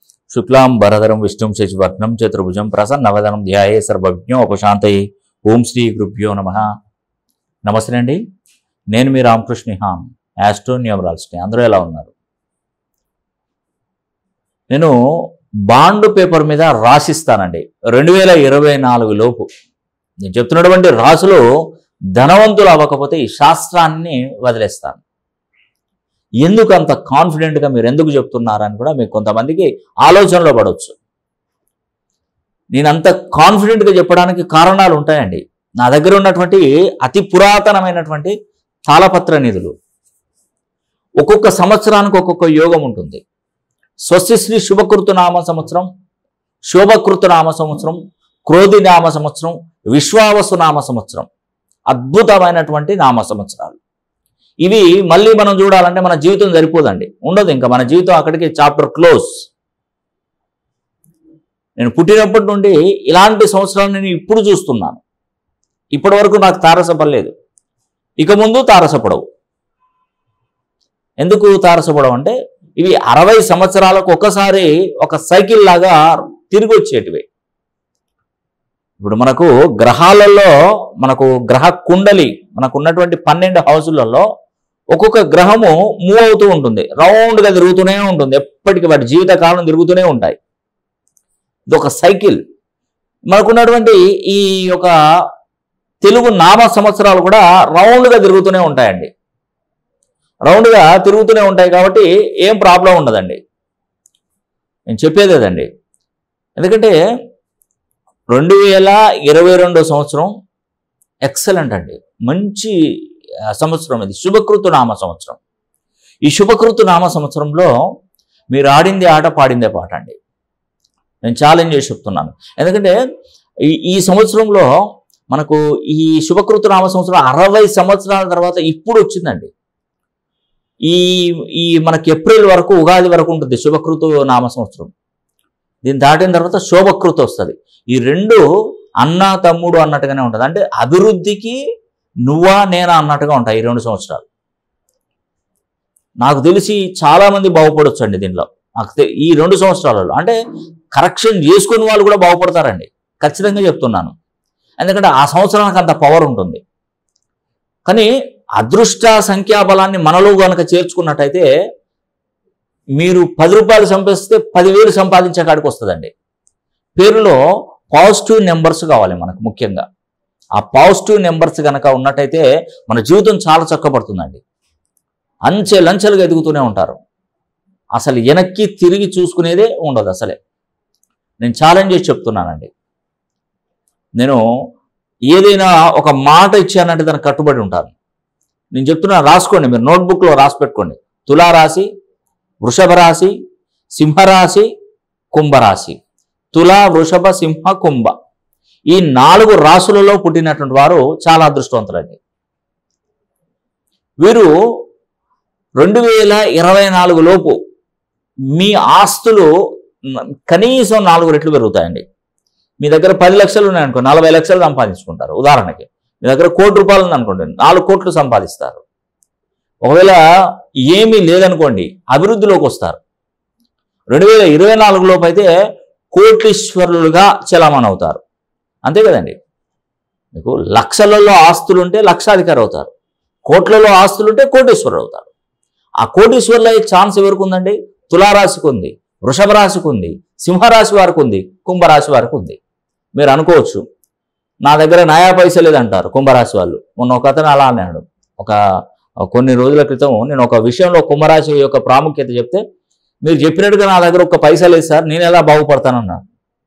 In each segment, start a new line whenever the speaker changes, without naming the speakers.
శుక్లాం భరధరం విష్ణుం శశివర్ణం చతుర్భుజం ప్రసన్నవదనం ధ్యాయే సర్వజ్ఞం ఉపశాంతయి ఓం శ్రీ గురుభ్యో నమ నమస్తే అండి నేను మీ రామకృష్ణ హాన్ యాస్ట్రో న్యూమరాలజిస్ట్ అందరూ ఎలా ఉన్నారు నేను బాండ్ పేపర్ మీద రాసిస్తానండి రెండు వేల ఇరవై నాలుగు లోపు నేను చెప్తున్నటువంటి రాసులు ధనవంతులు అవ్వకపోతే ఈ శాస్త్రాన్ని వదిలేస్తాను ఎందుకు అంత కాన్ఫిడెంట్గా మీరు ఎందుకు చెప్తున్నారని కూడా మీకు కొంతమందికి ఆలోచనలో పడవచ్చు నేను అంత కాన్ఫిడెంట్గా చెప్పడానికి కారణాలు ఉంటాయండి నా దగ్గర ఉన్నటువంటి అతి పురాతనమైనటువంటి తాళపత్ర నిధులు ఒక్కొక్క సంవత్సరానికి ఒక్కొక్క యోగం ఉంటుంది స్వస్తిశ్రీ శుభకృతు నామ సంవత్సరం శోభకృతు నామ సంవత్సరం క్రోధి నామ సంవత్సరం విశ్వావసు నామ సంవత్సరం అద్భుతమైనటువంటి నామ సంవత్సరాలు ఇవి మళ్ళీ మనం చూడాలంటే మన జీవితం సరిపోదండి ఉండదు ఇంకా మన జీవితం అక్కడికి చాప్టర్ క్లోజ్ నేను పుట్టినప్పటి నుండి ఇలాంటి సంవత్సరాలు నేను ఇప్పుడు చూస్తున్నాను ఇప్పటి వరకు నాకు తారసపడలేదు ఇక ముందు తారసపడవు ఎందుకు తారసపడవు అంటే ఇవి అరవై సంవత్సరాలకు ఒకసారి ఒక సైకిల్ లాగా తిరిగి వచ్చేటివి ఇప్పుడు మనకు గ్రహాలలో మనకు గ్రహ కుండలి మనకు ఉన్నటువంటి పన్నెండు హౌసులలో ఒక్కొక్క గ్రహము మూవ్ అవుతూ ఉంటుంది రౌండ్గా తిరుగుతూనే ఉంటుంది ఎప్పటికీ వాటి జీవితకాలం తిరుగుతూనే ఉంటాయి ఇది ఒక సైకిల్ మనకున్నటువంటి ఈ యొక్క తెలుగు నామ సంవత్సరాలు కూడా రౌండ్గా తిరుగుతూనే ఉంటాయండి రౌండ్గా తిరుగుతూనే ఉంటాయి కాబట్టి ఏం ప్రాబ్లం ఉండదండి నేను చెప్పేది అదండి ఎందుకంటే రెండు వేల ఇరవై రెండో సంవత్సరం ఎక్సలెంట్ అండి మంచి ఆ, సంవత్సరం ఇది శుభకృతు నామ సంవత్సరం ఈ శుభకృతు నామ సంవత్సరంలో మీరు ఆడిందే ఆట పాడిందే పాట అండి నేను ఛాలెంజ్ చేసి చెప్తున్నాను ఎందుకంటే ఈ ఈ సంవత్సరంలో మనకు ఈ శుభకృతు నామ సంవత్సరం అరవై సంవత్సరాల తర్వాత ఇప్పుడు వచ్చిందండి ఈ ఈ మనకి ఏప్రిల్ వరకు ఉగాది వరకు ఉంటుంది శుభకృతు నామ సంవత్సరం దీన్ని దాటిన తర్వాత శోభకృతి వస్తుంది ఈ రెండు అన్న తమ్ముడు అన్నట్టుగానే ఉంటుంది అంటే అభివృద్ధికి నువ్వా నేనా అన్నట్టుగా ఉంటాయి ఈ రెండు సంవత్సరాలు నాకు తెలిసి చాలా మంది బాగుపడొచ్చు అండి దీనిలో నాకు తె- ఈ రెండు సంవత్సరాలలో అంటే కరెక్షన్ చేసుకుని వాళ్ళు కూడా బాగుపడతారండి ఖచ్చితంగా చెప్తున్నాను ఎందుకంటే ఆ సంవత్సరానికి అంత పవర్ ఉంటుంది కానీ అదృష్ట సంఖ్యాబలాన్ని మనలో కనుక చేర్చుకున్నట్టయితే మీరు పది రూపాయలు సంపాదిస్తే పదివేలు సంపాదించే కాడికి వస్తుందండి పేరులో పాజిటివ్ నెంబర్స్ కావాలి మనకు ముఖ్యంగా ఆ పాజిటివ్ నెంబర్స్ కనుక ఉన్నట్టయితే మన జీవితం చాలా చక్కబడుతుందండి అంచెలంచెలుగా ఎదుగుతూనే ఉంటారు అసలు వెనక్కి తిరిగి చూసుకునేదే ఉండదు అసలే నేను ఛాలెంజ్ చేసి చెప్తున్నానండి నేను ఏదైనా ఒక మాట ఇచ్చానంటే దానికి కట్టుబడి ఉంటాను నేను చెప్తున్నా రాసుకోండి మీరు నోట్బుక్లో రాసి పెట్టుకోండి తులారాశి వృషభ రాశి సింహరాశి కుంభరాశి తుల వృషభ సింహ కుంభ ఈ నాలుగు రాశులలో పుట్టినటువంటి వారు చాలా అదృష్టవంతులండి వీరు రెండు వేల ఇరవై నాలుగు లోపు మీ ఆస్తులు న- కనీసం నాలుగు రెట్లు పెరుగుతాయండి మీ దగ్గర పది లక్షలు ఉన్నాయనుకో నలభై లక్షలు సంపాదించుకుంటారు ఉదాహరణకి మీ దగ్గర కోటి రూపాయలు ఉందనుకోండి నాలుగు కోట్లు సంపాదిస్తారు ఒకవేళ ఏమీ లేదనుకోండి అభివృద్ధిలోకి వస్తారు రెండు వేల ఇరవై నాలుగు లోపు అయితే కోటీశ్వరులుగా చలామణి అవుతారు అంతే కదండి మీకు లక్షలలో ఆస్తులు ఉంటే లక్షాధికారి అవుతారు కోట్లలో ఆస్తులు ఉంటే కోటీశ్వరులు అవుతారు ఆ కోటీశ్వరులు అయ్యే ఛాన్స్ ఎవరికి ఉందండి తులారాశికి ఉంది వృషభ రాశికి ఉంది సింహరాశి వారికి ఉంది కుంభరాశి వారికి ఉంది మీరు అనుకోవచ్చు నా దగ్గర నయా పైస లేదంటారు కుంభరాశి వాళ్ళు మొన్న ఒక అతను అలా అన్నాడు ఒక కొన్ని రోజుల క్రితం నేను ఒక విషయంలో కుంభరాశి యొక్క ప్రాముఖ్యత చెప్తే మీరు చెప్పినట్టుగా నా దగ్గర ఒక పైసా లేదు సార్ నేను ఎలా బాగుపడతానన్నా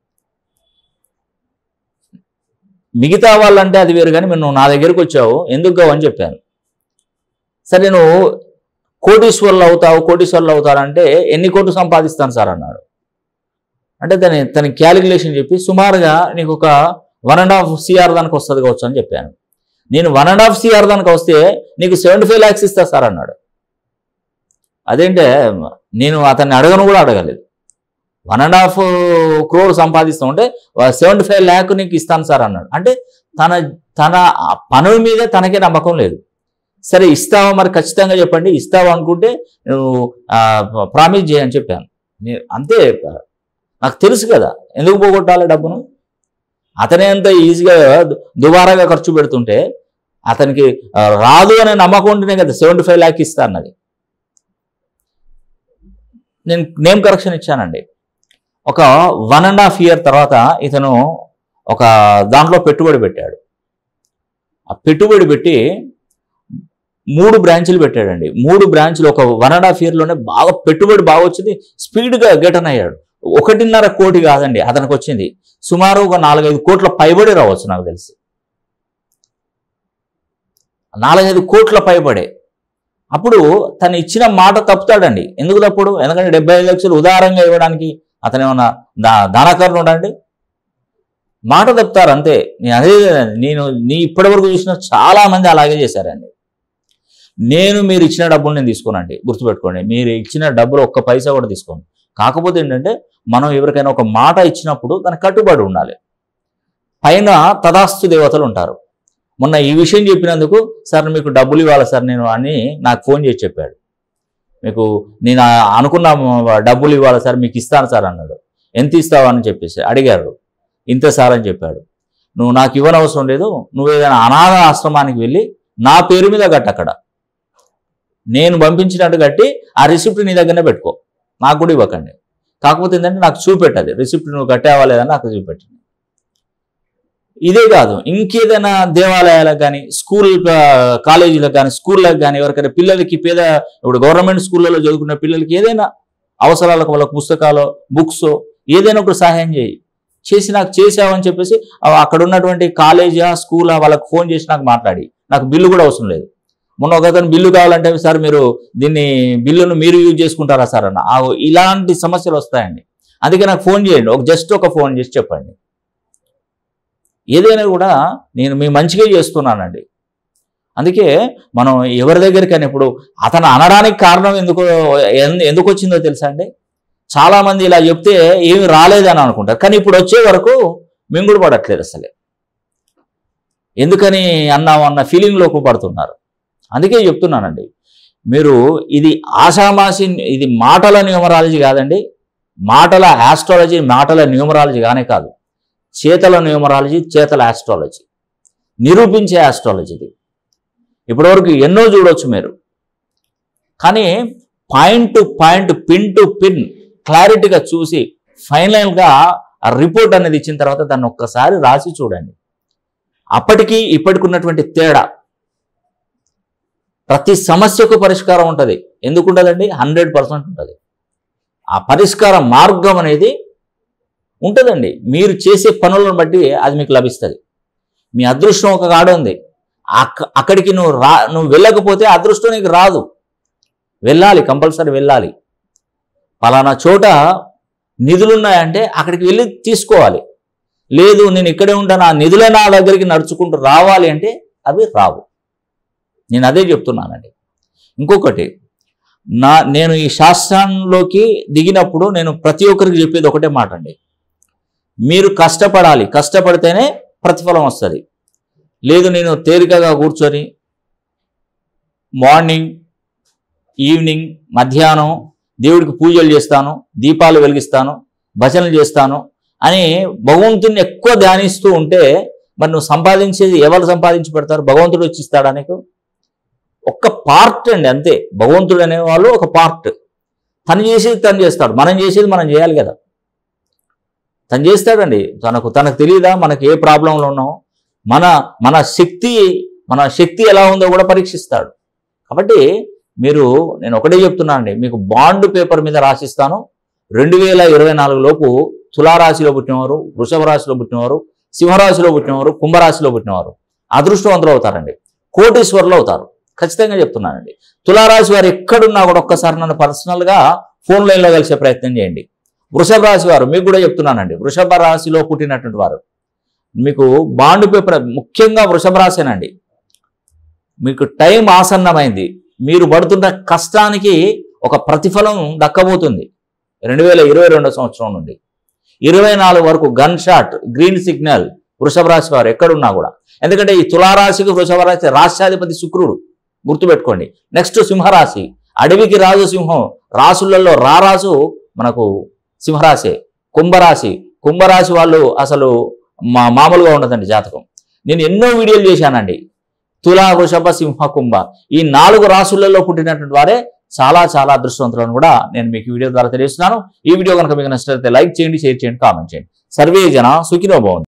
మిగతా వాళ్ళంటే అది వేరు కానీ మీరు నువ్వు నా దగ్గరికి వచ్చావు ఎందుకు కావు అని చెప్పాను సరే నువ్వు కోటీశ్వరులు అవుతావు కోటీశ్వరులు అవుతారంటే ఎన్ని కోట్లు సంపాదిస్తాను సార్ అన్నాడు అంటే దాని తన క్యాలిక్యులేషన్ చెప్పి సుమారుగా నీకు ఒక వన్ అండ్ హాఫ్ సిఆర్ దానికి వస్తుంది కావచ్చు అని చెప్పాను నేను వన్ అండ్ హాఫ్ సిఆర్ దానికి వస్తే నీకు సెవెంటీ ఫైవ్ ల్యాక్స్ ఇస్తా సార్ అన్నాడు అదేంటే నేను అతన్ని అడగను కూడా అడగలేదు వన్ అండ్ హాఫ్ క్రోర్ సంపాదిస్తూ ఉంటే సెవెంటీ ఫైవ్ ల్యాక్ నీకు ఇస్తాను సార్ అన్నాడు అంటే తన తన ఆ పనుల మీద తనకే నమ్మకం లేదు సరే ఇస్తావా మరి ఖచ్చితంగా చెప్పండి ఇస్తావా అనుకుంటే నువ్వు ప్రామిస్ చేయని చెప్పాను నే- అంతే నాకు తెలుసు కదా ఎందుకు పోగొట్టాలి డబ్బును అతనే అంత ఈజీగా దుబారాగా ఖర్చు పెడుతుంటే అతనికి ఆ, రాదు అనే నమ్మకం ఉంటేనే కదా సెవెంటీ ఫైవ్ ల్యాక్ ఇస్తా అన్నది నేను నేమ్ కరెక్షన్ ఇచ్చానండి ఒక వన్ అండ్ హాఫ్ ఇయర్ తర్వాత ఇతను ఒక దాంట్లో పెట్టుబడి పెట్టాడు ఆ పెట్టుబడి పెట్టి మూడు బ్రాంచులు పెట్టాడండి మూడు బ్రాంచులు ఒక వన్ అండ్ హాఫ్ ఇయర్లోనే బాగా పెట్టుబడి బాగా వచ్చింది స్పీడ్గా గెటన్ అయ్యాడు ఒకటిన్నర కోటి కాదండి అతనికి వచ్చింది సుమారు ఒక నాలుగైదు కోట్ల పైబడి రావచ్చు నాకు తెలిసి నాలుగైదు కోట్ల పైబడే అప్పుడు తను ఇచ్చిన మాట తప్పుతాడండి ఎందుకు తప్పుడు ఎందుకంటే డెబ్బై ఐదు లక్షలు ఉదారంగా ఇవ్వడానికి అతను ఏమన్నా దా దానకరణ ఉండండి మాట తప్పుతారు అంతే నేను అదే నేను నీ ఇప్పటివరకు చూసిన చాలా మంది అలాగే చేశారండి నేను మీరు ఇచ్చిన డబ్బులు నేను తీసుకోనండి గుర్తుపెట్టుకోండి మీరు ఇచ్చిన డబ్బులు ఒక్క పైసా కూడా తీసుకోండి కాకపోతే ఏంటంటే మనం ఎవరికైనా ఒక మాట ఇచ్చినప్పుడు దానికి కట్టుబడి ఉండాలి పైన తదాస్తు దేవతలు ఉంటారు మొన్న ఈ విషయం చెప్పినందుకు సార్ మీకు డబ్బులు ఇవ్వాలి సార్ నేను అని నాకు ఫోన్ చేసి చెప్పాడు మీకు నేను ఆ- అనుకున్న డబ్బులు ఇవ్వాలి సార్ మీకు ఇస్తాను సార్ అన్నాడు ఎంత ఇస్తావు అని చెప్పేసి అడిగారు ఇంత సార్ అని చెప్పాడు నువ్వు నాకు ఇవ్వనవసరం లేదు నువ్వు ఏదైనా అనాథ ఆశ్రమానికి వెళ్ళి నా పేరు మీద కట్టు అక్కడ నేను పంపించినట్టు కట్టి ఆ రిసిప్ట్ నీ దగ్గరనే పెట్టుకో నాకు కూడా ఇవ్వకండి కాకపోతే ఏంటంటే నాకు చూపెట్టది రిసిప్ట్ నువ్వు కట్టావా లేదని నాకు చూపెట్టండి ఇదే కాదు ఇంకేదైనా దేవాలయాలకు కానీ స్కూల్ కాలేజీలకు కానీ స్కూళ్ళకి కానీ ఎవరికైనా పిల్లలకి పేద ఇప్పుడు గవర్నమెంట్ స్కూళ్ళలో చదువుకున్న పిల్లలకి ఏదైనా అవసరాలకు వాళ్ళ పుస్తకాలు బుక్స్ ఏదైనా ఒకటి సహాయం చేయి చేసి నాకు చేసావని చెప్పేసి ఆ అక్కడ ఉన్నటువంటి కాలేజా స్కూలా వాళ్ళకి ఫోన్ చేసి నాకు మాట్లాడి నాకు బిల్లు కూడా అవసరం లేదు మొన్న ఒక అతను బిల్లు కావాలంటే సార్ మీరు దీన్ని బిల్లును మీరు యూజ్ చేసుకుంటారా సార్ అన్న ఆ ఇలాంటి సమస్యలు వస్తాయండి అందుకే నాకు ఫోన్ చేయండి ఒక జస్ట్ ఒక ఫోన్ చేసి చెప్పండి ఏదైనా కూడా నేను మీ మంచిగా చేస్తున్నానండి అందుకే మనం ఎవరి దగ్గరికైనా ఇప్పుడు అతను అనడానికి కారణం ఎందుకు ఎన్- ఎందుకు వచ్చిందో తెలుసా అండి చాలా మంది ఇలా చెప్తే ఏమి రాలేదని అనుకుంటారు కానీ ఇప్పుడు వచ్చే వరకు మింగుడు పడట్లేదు అసలే ఎందుకని అన్నాం అన్న ఫీలింగ్లోకి పడుతున్నారు అందుకే చెప్తున్నానండి మీరు ఇది ఆషామాసి ఇది మాటల న్యూమరాలజీ కాదండి మాటల ఆస్ట్రాలజీ మాటల న్యూమరాలజీ కానే కాదు చేతల న్యూమరాలజీ చేతల ఆస్ట్రాలజీ నిరూపించే ఆస్ట్రాలజీ ఇది ఇప్పటివరకు ఎన్నో చూడొచ్చు మీరు కానీ point to point pin to pin క్లారిటీగా చూసి ఫైనల్గా ఆ రిపోర్ట్ అనేది ఇచ్చిన తర్వాత దాన్ని ఒక్కసారి రాసి చూడండి అప్పటికి ఇప్పటికి ఉన్నటువంటి తేడా ప్రతి సమస్యకు పరిష్కారం ఉంటుంది ఎందుకు ఉంటుందండి హండ్రెడ్ పర్సెంట్ ఉంటుంది ఆ పరిష్కార మార్గం అనేది ఉంటుందండి మీరు చేసే పనులను బట్టి అది మీకు లభిస్తుంది మీ అదృష్టం ఒక కాడ ఉంది అక్క అక్కడికి నువ్వు రా నువ్వు వెళ్ళకపోతే అదృష్టం నీకు రాదు వెళ్ళాలి కంపల్సరీ వెళ్ళాలి పలానా చోట నిధులున్నాయంటే అక్కడికి వెళ్ళి తీసుకోవాలి లేదు నేను ఇక్కడే ఉంటాను ఆ నిధులే నా దగ్గరికి నడుచుకుంటూ రావాలి అంటే అవి రావు నేను అదే చెప్తున్నానండి ఇంకొకటి నా నేను ఈ శాస్త్రంలోకి దిగినప్పుడు నేను ప్రతి ఒక్కరికి చెప్పేది ఒకటే మాట అండి మీరు కష్టపడాలి కష్టపడితేనే ప్రతిఫలం వస్తుంది లేదు నేను తేలికగా కూర్చొని మార్నింగ్ ఈవినింగ్ మధ్యాహ్నం దేవుడికి పూజలు చేస్తాను దీపాలు వెలిగిస్తాను భజనలు చేస్తాను అని భగవంతుని ఎక్కువ ధ్యానిస్తూ ఉంటే మరి నువ్వు సంపాదించేది ఎవరు సంపాదించి పెడతారు భగవంతుడు వచ్చి ఇస్తాడా నీకు ఒక్క పార్ట్ అండి అంతే భగవంతుడు అనేవాళ్ళు ఒక పార్ట్ తను చేసేది తను చేస్తాడు మనం చేసేది మనం చేయాలి కదా తను చేస్తాడండి తనకు తనకు తెలియదా మనకి ఏ ప్రాబ్లంలో ఉన్నామో మన మన శక్తి మన శక్తి ఎలా ఉందో కూడా పరీక్షిస్తాడు కాబట్టి మీరు నేను ఒకటే చెప్తున్నానండి మీకు బాండ్ పేపర్ మీద రాసిస్తాను రెండు వేల ఇరవై నాలుగు లోపు తులారాశిలో పుట్టినవారు వృషభ రాశిలో పుట్టినవారు సింహరాశిలో పుట్టినవారు కుంభరాశిలో పుట్టినవారు అదృష్టవంతులు అవుతారండి కోటీశ్వరులు అవుతారు ఖచ్చితంగా చెప్తున్నానండి తులారాశి వారు ఎక్కడున్నా కూడా ఒక్కసారి నన్ను పర్సనల్గా ఫోన్ లైన్లో కలిసే ప్రయత్నం చేయండి వృషభ రాశి వారు మీకు కూడా చెప్తున్నానండి వృషభ రాశిలో పుట్టినటువంటి వారు మీకు బాండ్ పేపర్ ముఖ్యంగా వృషభ రాశేనండి మీకు టైం ఆసన్నమైంది మీరు పడుతున్న కష్టానికి ఒక ప్రతిఫలం దక్కబోతుంది రెండు వేల ఇరవై రెండో సంవత్సరం నుండి ఇరవై నాలుగు వరకు గన్ షాట్ గ్రీన్ సిగ్నల్ వృషభ రాశి వారు ఎక్కడున్నా కూడా ఎందుకంటే ఈ తులారాశికి వృషభ రాశి రాష్ట్రాధిపతి శుక్రుడు గుర్తుపెట్టుకోండి నెక్స్ట్ సింహరాశి అడవికి రాజు సింహం రాసులలో రారాజు మనకు సింహరాశి కుంభరాశి కుంభరాశి వాళ్ళు అసలు మా మామూలుగా ఉండదండి జాతకం నేను ఎన్నో వీడియోలు చేశానండి తులా వృషభ సింహ కుంభ ఈ నాలుగు రాశులలో పుట్టినటువంటి వారే చాలా చాలా అదృష్టవంతులను కూడా నేను మీకు ఈ వీడియో ద్వారా తెలియజేస్తున్నాను ఈ వీడియో కనుక మీకు నచ్చినట్లయితే లైక్ చేయండి షేర్ చేయండి కామెంట్ చేయండి సర్వే జన సుఖినో భవంతు